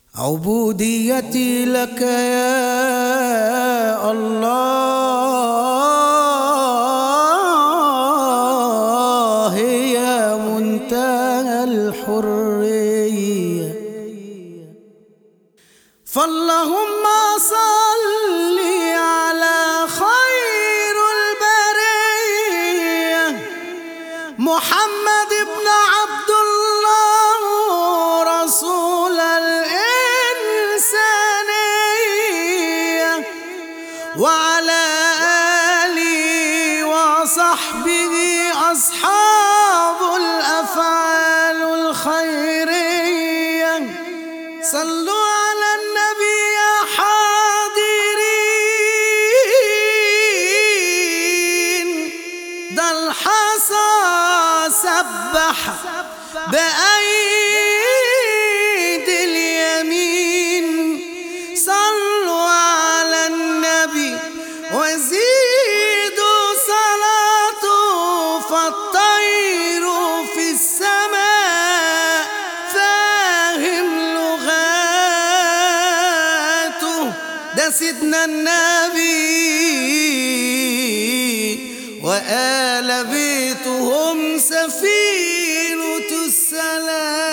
عبوديتي لك يا الله هي منتهى الحرية فاللهم صل على خير البرية محمد بن عبد الله رسول الإنسانية وعلى آله وصحبه أصحاب الأفعال الخيرية صلوا على النبي يا حاضرين ده الحصى سبح بأيدي اليمين صلوا على النبي وزيدوا صلاته فالطير في السماء فاهم لغاته ده سيدنا النبي وآل بيتهم سفينة السلام